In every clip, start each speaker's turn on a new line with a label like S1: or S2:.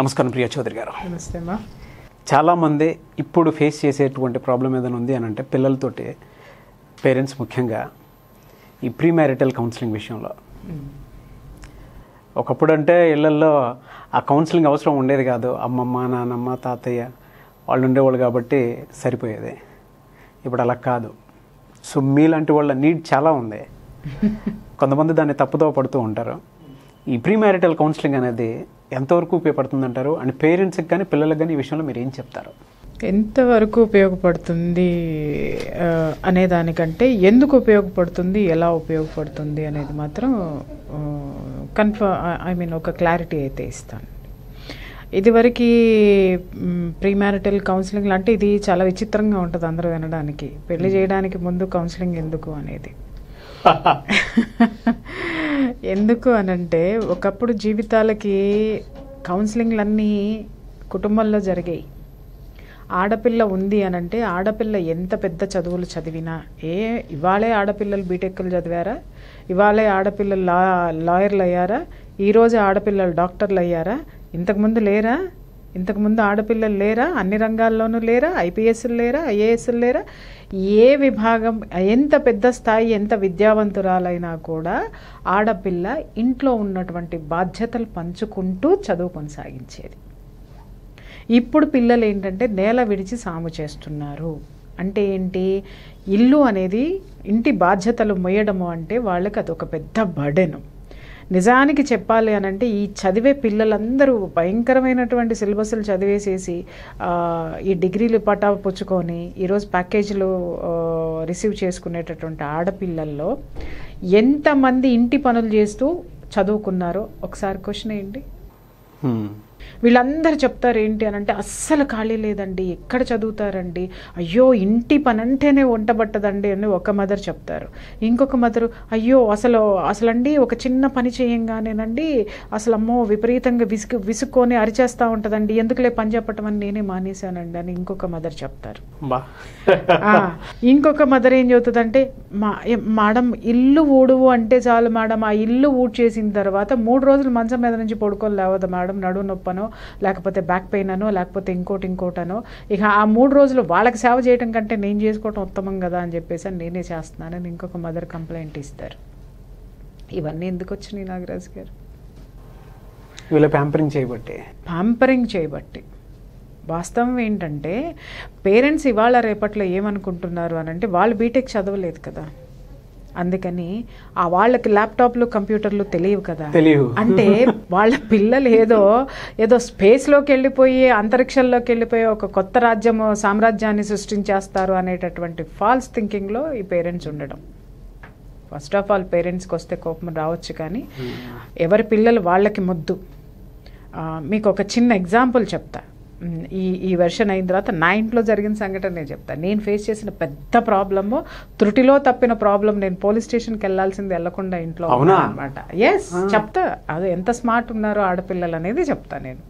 S1: నమస్కారం ప్రియా చౌదరి గారు
S2: నమస్తే అమ్మా
S1: చాలామంది ఇప్పుడు ఫేస్ చేసేటువంటి ప్రాబ్లం ఏదైనా ఉంది అని అంటే పిల్లలతోటి పేరెంట్స్ ముఖ్యంగా ఈ ప్రీ మ్యారిటల్ కౌన్సిలింగ్ విషయంలో ఒకప్పుడు అంటే ఇళ్లల్లో ఆ కౌన్సిలింగ్ అవసరం ఉండేది కాదు అమ్మమ్మ నాన్నమ్మ తాతయ్య వాళ్ళు ఉండేవాళ్ళు కాబట్టి సరిపోయేది ఇప్పుడు అలా కాదు సో మీలాంటి వాళ్ళ నీడ్ చాలా ఉంది కొంతమంది దాన్ని తప్పుదో పడుతూ ఉంటారు ఈ ప్రీ మ్యారిటల్ కౌన్సిలింగ్ అనేది ఎంతవరకు ఉపయోగపడుతుంది అంటారు అండ్ పేరెంట్స్కి కానీ పిల్లలకు కానీ ఈ విషయంలో మీరు ఏం చెప్తారు
S2: ఎంతవరకు ఉపయోగపడుతుంది ఆ, అనే దానికంటే ఎందుకు ఉపయోగపడుతుంది ఎలా ఉపయోగపడుతుంది అనేది మాత్రం కన్ఫర్మ్ ఐ మీన్ ఒక క్లారిటీ అయితే ఇస్తాను ఇదివరకు ప్రీ మ్యారిటల్ కౌన్సిలింగ్ అంటే ఇది చాలా విచిత్రంగా ఉంటుంది అందరూ వినడానికి పెళ్లి చేయడానికి ముందు కౌన్సిలింగ్ ఎందుకు అనేది ఎందుకు అనంటే ఒకప్పుడు జీవితాలకి కౌన్సిలింగ్లన్నీ కుటుంబంలో జరిగాయి ఆడపిల్ల ఉంది అనంటే ఆడపిల్ల ఎంత పెద్ద చదువులు చదివినా ఏ ఇవాళే ఆడపిల్లలు బీటెక్లు చదివారా ఇవాళే ఆడపిల్లలు లా లాయర్లు అయ్యారా ఈరోజు ఆడపిల్లలు డాక్టర్లు అయ్యారా ఇంతకుముందు లేరా ఇంతకుముందు ఆడపిల్లలు లేరా అన్ని రంగాల్లోనూ లేరా ఐపీఎస్లు లేరా ఐఏఎస్లు లేరా ఏ విభాగం ఎంత పెద్ద స్థాయి ఎంత విద్యావంతురాలైనా కూడా ఆడపిల్ల ఇంట్లో ఉన్నటువంటి బాధ్యతలు పంచుకుంటూ చదువు కొనసాగించేది ఇప్పుడు పిల్లలు ఏంటంటే నేల విడిచి సాము చేస్తున్నారు అంటే ఏంటి ఇల్లు అనేది ఇంటి బాధ్యతలు మొయ్యడము అంటే వాళ్ళకి అదొక పెద్ద బడెను నిజానికి చెప్పాలి అని అంటే ఈ చదివే పిల్లలందరూ భయంకరమైనటువంటి సిలబస్లు చదివేసేసి ఆ, ఈ డిగ్రీలు పటా పుచ్చుకొని ఈరోజు ప్యాకేజీలు ఆ, రిసీవ్ చేసుకునేటటువంటి ఆడపిల్లల్లో ఎంతమంది ఇంటి పనులు చేస్తూ చదువుకున్నారో ఒకసారి క్వశ్చన్ ఏంటి
S1: Hmm.
S2: వీళ్ళందరూ చెప్తారు ఏంటి అని అంటే అస్సలు ఖాళీ లేదండి ఎక్కడ చదువుతారండి అయ్యో ఇంటి పని అంటేనే వంట పట్టదండి అని ఒక మదర్ చెప్తారు ఇంకొక మదరు అయ్యో అసలు అసలండి ఒక చిన్న పని చేయంగానేనండి అసలు అమ్మో విపరీతంగా విసుగు విసుక్కొని అరిచేస్తూ ఉంటుందండి ఎందుకులే పని చెప్పటం అని నేనే మానేశానండి అని ఇంకొక మదర్ చెప్తారు
S1: బా
S2: ఆ, ఇంకొక మదర్ ఏం చెబుతుందంటే మా ఏ- మేడం ఇల్లు ఊడువు అంటే చాలు మేడం ఆ ఇల్లు ఊడ్చేసిన తర్వాత మూడు రోజులు మంచం మీద నుంచి పడుకొని లేవదు మేడం నడువు నొప్పనో లేకపోతే బ్యాక్ పెయిన్ అనో లేకపోతే ఇంకోటి ఇంకోటనో ఇక ఆ మూడు రోజులు వాళ్ళకి సేవ చేయడం కంటే నేను చేసుకోవటం ఉత్తమం కదా అని చెప్పేసి అని నేనే చేస్తున్నానని ఇంకొక మదర్ కంప్లైంట్ ఇస్తారు ఇవన్నీ ఎందుకు వచ్చినాయి నాగరాజు గారు
S1: వీళ్ళ ప్యాంపరింగ్ చేయబట్టి
S2: పాంపరింగ్ చేయబట్టి వాస్తవం ఏంటంటే పేరెంట్స్ ఇవాళ రేపట్లో ఏమనుకుంటున్నారు అని అంటే వాళ్ళు బీటెక్ చదవలేదు కదా అందుకని ఆ వాళ్ళకి ల్యాప్టాప్లు కంప్యూటర్లు తెలియవు కదా
S1: తెలియవు
S2: అంటే వాళ్ళ పిల్లలు ఏదో ఏదో స్పేస్లోకి వెళ్ళిపోయి అంతరిక్షంలోకి వెళ్ళిపోయి ఒక కొత్త రాజ్యం సామ్రాజ్యాన్ని సృష్టించేస్తారు అనేటటువంటి ఫాల్స్ థింకింగ్లో ఈ పేరెంట్స్ ఉండడం ఫస్ట్ ఆఫ్ ఆల్ పేరెంట్స్కి వస్తే కోపం రావచ్చు కానీ ఎవరి పిల్లలు వాళ్ళకి ముద్దు ఆ, మీకు ఒక చిన్న ఎగ్జాంపుల్ చెప్తా ఉమ్, ఈ ఈ వెర్షన్ అయిన తర్వాత నా ఇంట్లో జరిగిన సంఘటన నేను చెప్తా నేను ఫేస్ చేసిన పెద్ద ప్రాబ్లము త్రుటిలో తప్పిన ప్రాబ్లం నేను పోలీస్ స్టేషన్కి వెళ్ళాల్సింది వెళ్లకుండా ఇంట్లో
S1: అవునా?
S2: అనమాట ఎస్ చెప్తా అది ఎంత స్మార్ట్ ఉన్నారో ఆడపిల్లలు అనేది చెప్తా నేను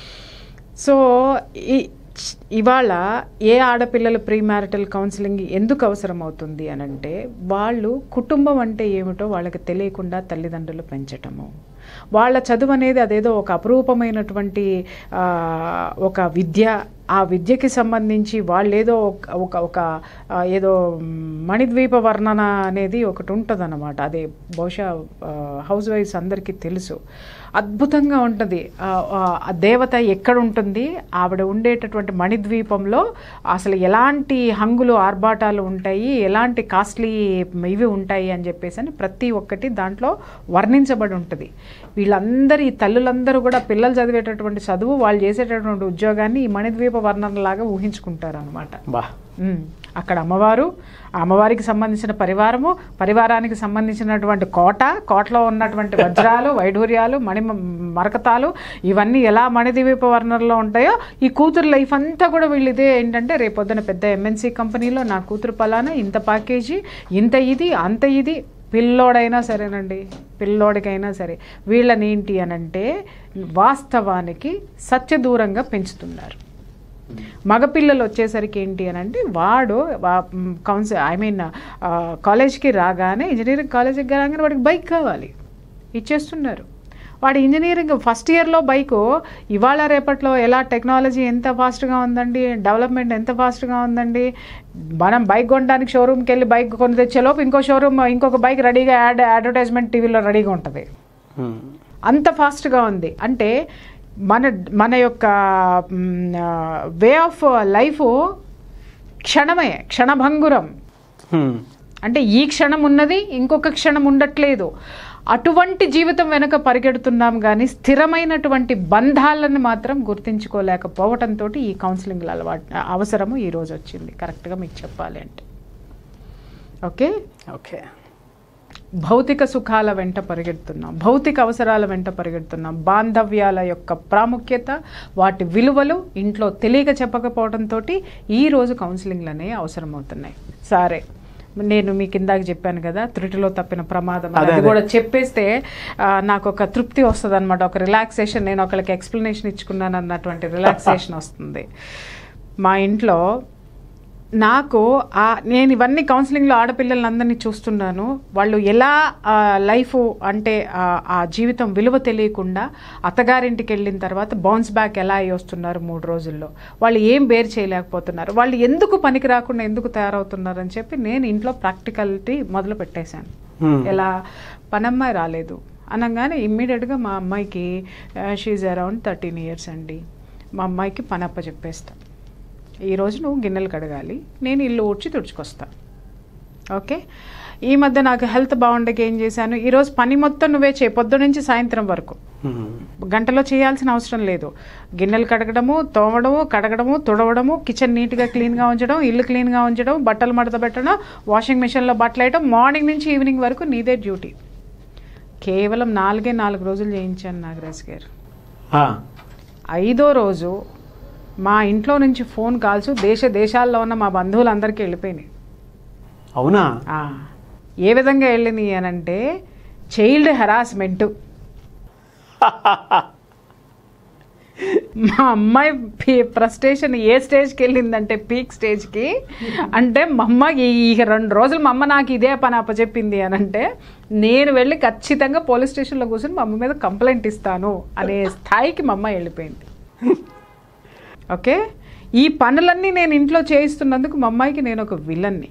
S2: సో ఈ ఇవాళ ఏ ఆడపిల్లల ప్రీ మ్యారిటల్ కౌన్సిలింగ్ ఎందుకు అవసరం అవుతుంది అని అంటే వాళ్ళు కుటుంబం అంటే ఏమిటో వాళ్ళకి తెలియకుండా తల్లిదండ్రులు పెంచటము వాళ్ళ చదువు అనేది అదేదో ఒక అపురూపమైనటువంటి ఆ, ఒక విద్య ఆ విద్యకి సంబంధించి వాళ్ళు ఏదో ఒక- ఒక ఒక ఆ, ఏదో మణిద్వీప వర్ణన అనేది ఒకటి ఉంటుంది అనమాట అదే బహుశా హౌస్ వైఫ్స్ అందరికీ తెలుసు అద్భుతంగా ఉంటుంది ఆ, ఆ, ఆ దేవత ఎక్కడ ఉంటుంది ఆవిడ ఉండేటటువంటి మణిద్వీపంలో అసలు ఎలాంటి హంగులు ఆర్భాటాలు ఉంటాయి ఎలాంటి కాస్ట్లీ ఇవి ఉంటాయి అని చెప్పేసి అని ప్రతి ఒక్కటి దాంట్లో వర్ణించబడి ఉంటుంది వీళ్ళందరూ ఈ తల్లులందరూ కూడా పిల్లలు చదివేటటువంటి చదువు వాళ్ళు చేసేటటువంటి ఉద్యోగాన్ని ఈ మణిద్వీప వర్ణనలాగా ఊహించుకుంటారు అనమాట
S1: బా
S2: ఉమ్. అక్కడ అమ్మవారు ఆ అమ్మవారికి సంబంధించిన పరివారము పరివారానికి సంబంధించినటువంటి కోట కోటలో ఉన్నటువంటి వజ్రాలు వైఢూర్యాలు మణి మరకతాలు ఇవన్నీ ఎలా మణిదీప వర్ణంలో ఉంటాయో ఈ కూతురు లైఫ్ అంతా కూడా వీళ్ళు ఇదే ఏంటంటే రేపొద్దున పెద్ద ఎంఎన్సీ కంపెనీలో నా కూతురు పలానా ఇంత ప్యాకేజీ ఇంత ఇది అంత ఇది పిల్లోడైనా సరేనండి పిల్లోడికైనా సరే వీళ్ళని ఏంటి అనంటే వాస్తవానికి సత్యదూరంగా పెంచుతున్నారు మగపిల్లలు వచ్చేసరికి ఏంటి అని అంటే వాడు కౌన్సిల్ ఐ మీన్ కాలేజ్కి రాగానే ఇంజనీరింగ్ కాలేజ్కి రాగానే వాడికి బైక్ కావాలి ఇచ్చేస్తున్నారు వాడు ఇంజనీరింగ్ ఫస్ట్ ఇయర్లో బైకు ఇవాళ రేపట్లో ఎలా టెక్నాలజీ ఎంత ఫాస్ట్గా ఉందండి డెవలప్మెంట్ ఎంత ఫాస్ట్గా ఉందండి మనం బైక్ కొనడానికి షోరూమ్కి వెళ్ళి బైక్ కొని తెచ్చేలోపు ఇంకో షోరూమ్ ఇంకొక బైక్ రెడీగా యాడ్ అడ్వర్టైజ్మెంట్ టీవీలో రెడీగా ఉంటుంది
S1: ఉమ్.
S2: అంత ఫాస్ట్గా ఉంది అంటే మన మన యొక్క వే ఆఫ్ లైఫ్ క్షణమే క్షణభంగురం
S1: ఉమ్.
S2: అంటే ఈ క్షణం ఉన్నది ఇంకొక క్షణం ఉండట్లేదు అటువంటి జీవితం వెనుక పరిగెడుతున్నాం కానీ స్థిరమైనటువంటి బంధాలను మాత్రం గుర్తించుకోలేకపోవటంతో ఈ కౌన్సిలింగ్ అలవాటు అవసరము ఈ రోజు వచ్చింది కరెక్ట్గా మీకు చెప్పాలి అంటే ఓకే
S1: ఓకే
S2: భౌతిక సుఖాల వెంట పరిగెడుతున్నాం భౌతిక అవసరాల వెంట పరిగెడుతున్నాం బాంధవ్యాల యొక్క ప్రాముఖ్యత వాటి విలువలు ఇంట్లో తెలియక చెప్పకపోవడంతో ఈ రోజు కౌన్సిలింగ్లు అనేవి అవసరమవుతున్నాయి సరే నేను మీకు ఇందాక చెప్పాను కదా త్రుటిలో తప్పిన ప్రమాదం అని.
S1: అదే,
S2: అది
S1: అదే.
S2: కూడా చెప్పేస్తే ఆ, నాకు ఒక తృప్తి వస్తుంది అనమాట ఒక రిలాక్సేషన్ నేను ఒకరికి ఎక్స్ప్లెనేషన్ ఇచ్చుకున్నాను అన్నటువంటి రిలాక్సేషన్ వస్తుంది మా ఇంట్లో నాకు ఆ నేను ఇవన్నీ కౌన్సిలింగ్లో ఆడపిల్లలందరినీ చూస్తున్నాను వాళ్ళు ఎలా ఆ, లైఫ్ అంటే ఆ, ఆ జీవితం విలువ తెలియకుండా అత్తగారింటికి వెళ్ళిన తర్వాత బౌన్స్ బ్యాక్ ఎలా అయ్యి వస్తున్నారు మూడు రోజుల్లో వాళ్ళు ఏం బేర్ చేయలేకపోతున్నారు వాళ్ళు ఎందుకు పనికి రాకుండా ఎందుకు తయారవుతున్నారు అని చెప్పి నేను ఇంట్లో ప్రాక్టికాలిటీ మొదలు పెట్టేశాను
S1: ఉమ్.
S2: ఎలా పనమ్మాయి రాలేదు అనగానే ఇమ్మీడియట్గా మా అమ్మాయికి షీజ్ అరౌండ్ థర్టీన్ ఇయర్స్ అండి మా అమ్మాయికి పనప్ప చెప్పేస్తా ఈరోజు నువ్వు గిన్నెలు కడగాలి నేను ఇల్లు ఊడ్చి తుడుచుకొస్తా ఓకే ఈ మధ్య నాకు హెల్త్ బాగుండక ఏం చేశాను ఈరోజు పని మొత్తం నువ్వే చేయి పొద్దు నుంచి సాయంత్రం వరకు
S1: ఉమ్.
S2: గంటలో చేయాల్సిన అవసరం లేదు గిన్నెలు కడగడము తోమడము కడగడము తుడవడము కిచెన్ నీట్గా క్లీన్గా ఉంచడం ఇల్లు క్లీన్గా ఉంచడం బట్టలు మడత పెట్టడం వాషింగ్ మిషన్లో బట్టలు వేయడం మార్నింగ్ నుంచి ఈవినింగ్ వరకు నీదే డ్యూటీ కేవలం నాలుగే నాలుగు రోజులు చేయించాను నాగరాజ్ గారు
S1: ఆ.
S2: ఐదో రోజు మా ఇంట్లో నుంచి ఫోన్ కాల్స్ దేశ దేశాల్లో ఉన్న మా బంధువులందరికీ వెళ్ళిపోయినాయి
S1: అవునా
S2: ఆ, ఏ విధంగా వెళ్ళింది అని అంటే చైల్డ్ హెరాస్మెంట్ మా అమ్మాయి ఫ్రస్ట్రేషన్ ఏ స్టేజ్కి వెళ్ళిందంటే పీక్ స్టేజ్కి అంటే మా అమ్మ ఈ ఈ రెండు రోజులు మా అమ్మ నాకు ఇదే పని అప్పచెప్పింది అని అంటే నేను వెళ్ళి ఖచ్చితంగా పోలీస్ స్టేషన్లో కూర్చొని మా అమ్మ మీద కంప్లైంట్ ఇస్తాను అనే స్థాయికి మా అమ్మ వెళ్ళిపోయింది ఓకే ఈ పనులన్నీ నేను ఇంట్లో చేయిస్తున్నందుకు మా అమ్మాయికి నేను ఒక విలన్ని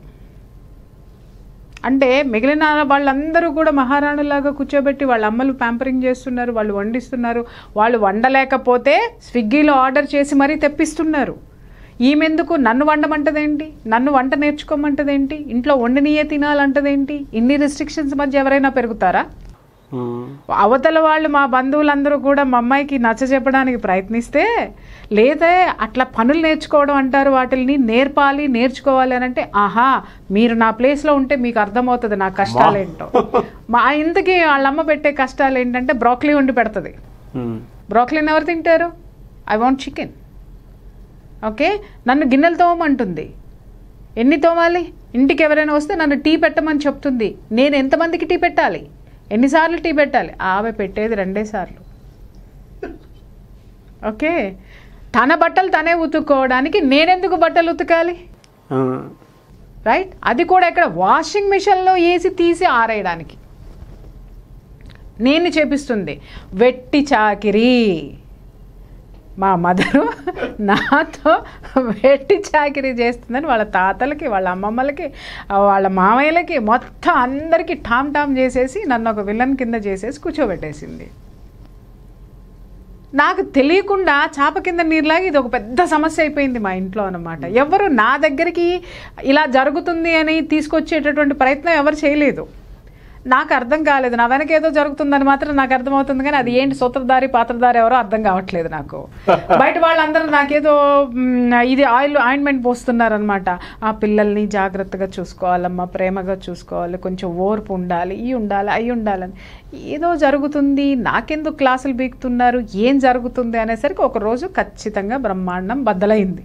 S2: అంటే మిగిలిన వాళ్ళందరూ కూడా మహారాణులాగా కూర్చోబెట్టి వాళ్ళ అమ్మలు ప్యాంపరింగ్ చేస్తున్నారు వాళ్ళు వండిస్తున్నారు వాళ్ళు వండలేకపోతే స్విగ్గీలో ఆర్డర్ చేసి మరీ తెప్పిస్తున్నారు ఈమెందుకు నన్ను వండమంటదేంటి నన్ను వంట నేర్చుకోమంటదేంటి ఇంట్లో వండినయే తినాలంటదేంటి ఇన్ని రెస్ట్రిక్షన్స్ మధ్య ఎవరైనా పెరుగుతారా
S1: ఉమ్.
S2: అవతల వాళ్ళు మా బంధువులందరూ కూడా మా అమ్మాయికి నచ్చ చెప్పడానికి ప్రయత్నిస్తే లేదా అట్లా పనులు నేర్చుకోవడం అంటారు వాటిని నేర్పాలి నేర్చుకోవాలి అని అంటే ఆహా మీరు నా ప్లేస్లో ఉంటే మీకు అర్థమవుతుంది నా కష్టాలేంటో మా ఇంతకీ వాళ్ళమ్మ పెట్టే కష్టాలు ఏంటంటే బ్రోక్లీ వండి పెడుతుంది
S1: ఉమ్.
S2: బ్రోక్లీని ఎవరు తింటారు ఐ వాంట్ చికెన్ ఓకే నన్ను గిన్నెలు తోమంటుంది ఎన్ని తోమాలి ఇంటికి ఎవరైనా వస్తే నన్ను టీ పెట్టమని చెప్తుంది నేను ఎంతమందికి టీ పెట్టాలి ఎన్నిసార్లు టీ పెట్టాలి ఆమె పెట్టేది రెండే సార్లు ఓకే తన బట్టలు తనే ఉతుక్కోవడానికి నేనెందుకు బట్టలు ఉతకాలి
S1: ఆ.
S2: రైట్ అది కూడా ఇక్కడ వాషింగ్ మిషన్లో వేసి తీసి ఆరేయడానికి నేను చేపిస్తుంది వెట్టి చాకిరి మా మదరు నాతో వెట్టి చాకిరీ చేస్తుందని వాళ్ళ తాతలకి వాళ్ళ అమ్మమ్మలకి వాళ్ళ మామయ్యలకి మొత్తం అందరికీ ఠామ్ ఠామ్ చేసేసి నన్ను ఒక విలన్ కింద చేసేసి కూర్చోబెట్టేసింది నాకు తెలియకుండా చాప కింద నీరులాగా ఇది ఒక పెద్ద సమస్య అయిపోయింది మా ఇంట్లో అనమాట ఎవరు నా దగ్గరికి ఇలా జరుగుతుంది అని తీసుకొచ్చేటటువంటి ప్రయత్నం ఎవరు చేయలేదు నాకు అర్థం కాలేదు నా వెనక ఏదో జరుగుతుందని మాత్రం నాకు అర్థమవుతుంది కానీ అది ఏంటి సూత్రధారి పాత్రధారి ఎవరో అర్థం కావట్లేదు నాకు బయట వాళ్ళందరూ నాకేదో మ్, ఇది ఆయిల్ ఆయింట్మెంట్ పోస్తున్నారనమాట ఆ పిల్లల్ని జాగ్రత్తగా చూసుకోవాలమ్మా ప్రేమగా చూసుకోవాలి కొంచెం ఓర్పు ఉండాలి ఈ ఉండాలి అయి ఉండాలని ఏదో జరుగుతుంది నాకెందుకు క్లాసులు బీకుతున్నారు ఏం జరుగుతుంది అనేసరికి ఒక రోజు ఖచ్చితంగా బ్రహ్మాండం బద్దలైంది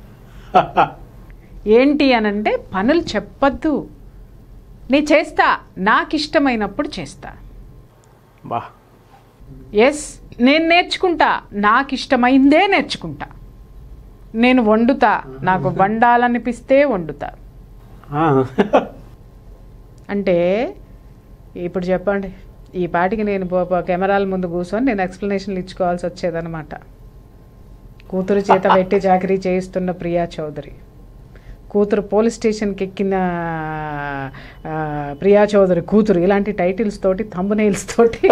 S2: ఏంటి అనంటే పనులు చెప్పద్దు నేను చేస్తా నాకు ఇష్టమైనప్పుడు చేస్తా
S1: బా
S2: ఎస్ నేను నేర్చుకుంటా నాకు ఇష్టమైందే నేర్చుకుంటా నేను వండుతా నాకు వండాలనిపిస్తే వండుతా
S1: ఆ.
S2: అంటే ఇప్పుడు చెప్పండి ఈ పాటికి నేను పో- పో- కెమెరాల ముందు కూర్చొని నేను ఎక్స్ప్లెనేషన్లు ఇచ్చుకోవాల్సి వచ్చేదనమాట కూతురు చేత పెట్టి చాకరీ చేయిస్తున్న ప్రియా చౌదరి కూతురు పోలీస్ స్టేషన్కి ఎక్కిన ఆ, ప్రియా చౌదరి కూతురు ఇలాంటి టైటిల్స్ తోటి థంబ్ తోటి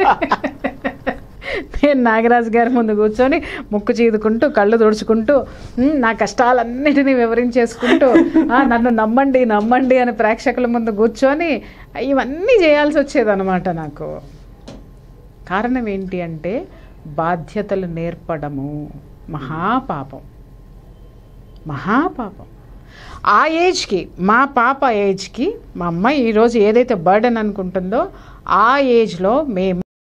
S2: నేను నాగరాజు గారి ముందు కూర్చొని ముక్కు చీదుకుంటూ కళ్ళు తుడుచుకుంటూ "ఉమ్, నా కష్టాలన్నిటినీ వివరించేసుకుంటూ "ఆ, నన్ను నమ్మండి నమ్మండి అని ప్రేక్షకుల ముందు కూర్చొని ఇవన్నీ చేయాల్సి వచ్చేదన్నమాట నాకు కారణం ఏంటి అంటే బాధ్యతలు నేర్పడము మహాపాపం మహాపాపం ఆ ఏజ్కి మా పాప ఏజ్కి మా అమ్మాయి ఈరోజు ఏదైతే బర్డెన్ అనుకుంటుందో ఆ ఏజ్లో మేము